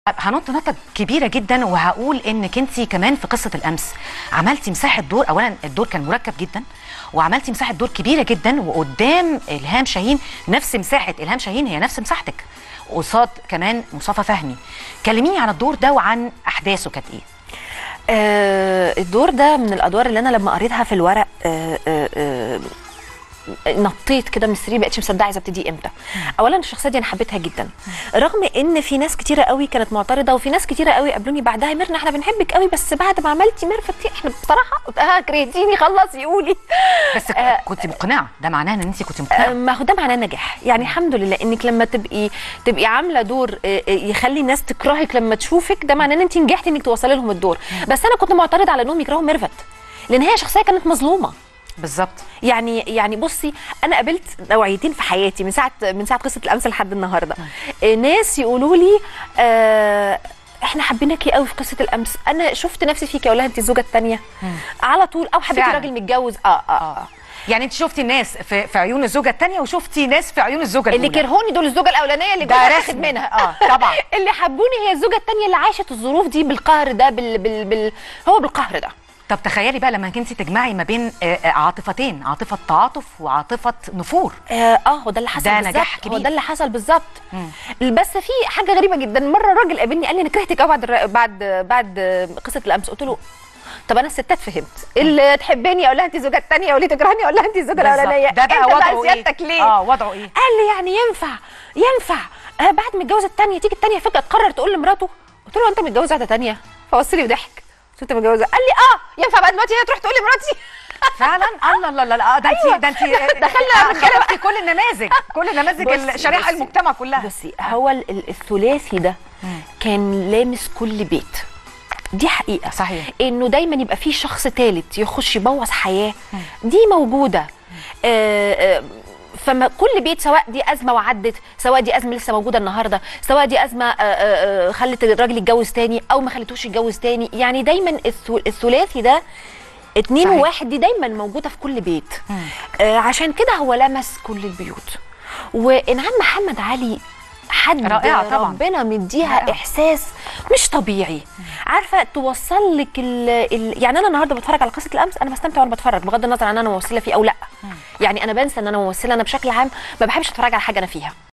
هنط نطه كبيره جدا وهقول انك انت كمان في قصه الامس عملتي مساحه دور اولا الدور كان مركب جدا وعملتي مساحه دور كبيره جدا وقدام الهام شاهين نفس مساحه الهام شاهين هي نفس مساحتك قصاد كمان مصطفى فهمي كلميني عن الدور ده وعن احداثه كانت ايه آه الدور ده من الادوار اللي انا لما قريتها في الورق آه آه آه نطيت كده من السرير بقتش مصدقه عايزه ابتدي امتى اولا الشخصيه دي انا حبيتها جدا رغم ان في ناس كتيره قوي كانت معترضه وفي ناس كتيره قوي قابلوني بعدها ميرنا احنا بنحبك قوي بس بعد ما عملتي ميرفت دي احنا بصراحه اه كرهتيني خلصي قولي بس آه. كنت مقنعه ده معناه ان انت كنت آه، مقنعه ما هو ده معناه نجاح يعني الحمد لله انك لما تبقي تبقي عامله دور آه، آه، يخلي الناس تكرهك لما تشوفك ده معناه ان انت نجحتي انك توصلي لهم الدور بس انا كنت معترضه على انهم يكرهوا ميرفت لان هي شخصيه كانت مظلومه بالظبط يعني يعني بصي انا قابلت نوعيتين في حياتي من ساعه من ساعه قصه الامس لحد النهارده آه، ناس يقولوا لي آه احنا حبيناكي قوي في قصه الامس انا شفت نفسي فيكي اقول لها انت الزوجه الثانيه على طول او حبيتي فعلا. راجل متجوز اه اه, آه. يعني انت شفتي الناس في, في عيون الزوجه الثانيه وشفتي ناس في عيون الزوجه اللي الاولى كرهوني دول الزوجه الاولانيه اللي ده جوزها رسمي. تاخد منها آه، طبعا. اللي حبوني هي الزوجه الثانيه اللي عاشت الظروف دي بالقهر ده بال... بال... بال... هو بالقهر ده طب تخيلي بقى لما كنتي تجمعي ما بين آه، آه، عاطفتين عاطفه تعاطف وعاطفه نفور اه آه، هو ده اللي حصل ده بالظبط نجاح هو كبير. ده اللي حصل بالظبط بس في حاجه غريبه جدا مره راجل قابلني قال لي انا كرهتك قوي بعد الر- بعد بعد قصه الامس قلت له طب انا الستات فهمت اللي تحبني اقول لها انت الزوجه الثانيه واللي تكرهني اقول لها انت الزوجه بالظبط. الاولانيه ده بقى انت وضعه ايه سيادتك ليه اه وضعه ايه قال لي يعني ينفع ينفع آه بعد ما اتجوز الثانيه تيجي الثانيه فجاه تقرر تقول لمراته قلت له انت متجوز واحده ثانيه فبص لي وضحك قلت له انت متجوزه قال لي اه ينفع بقى دلوقتي هي تروح تقول لمراتي فعلا الله الله الله آه، ده انت أيوة. ده انت دخلنا الرجالة بقى. خلفتي كل النماذج كل نماذج بصي- شريحه بصي. المجتمع كلها بصي هو ال- ال- الثلاثي ده كان لامس كل بيت دي حقيقه صحيح. انه دايما يبقى في شخص ثالث يخش يبوظ حياه دي موجوده آه، آه، فما كل بيت سواء دي ازمه وعدت سواء دي ازمه لسه موجوده النهارده سواء دي ازمه آه، آه، آه، خلت الراجل يتجوز تاني او ما خلتوش يتجوز تاني يعني دايما الثو- الثلاثي ده اتنين صحيح. وواحد دي دايما موجوده في كل بيت آه عشان كده هو لمس كل البيوت وانعام محمد علي حد رائعة طبعاً. ربنا مديها رائعة. احساس مش طبيعي عارفه توصل لك ال ال يعني انا النهارده بتفرج على قصه الامس انا بستمتع وانا بتفرج بغض النظر عن انا ممثله فيه او لا يعني انا بنسى ان انا ممثله انا بشكل عام ما بحبش اتفرج على حاجه انا فيها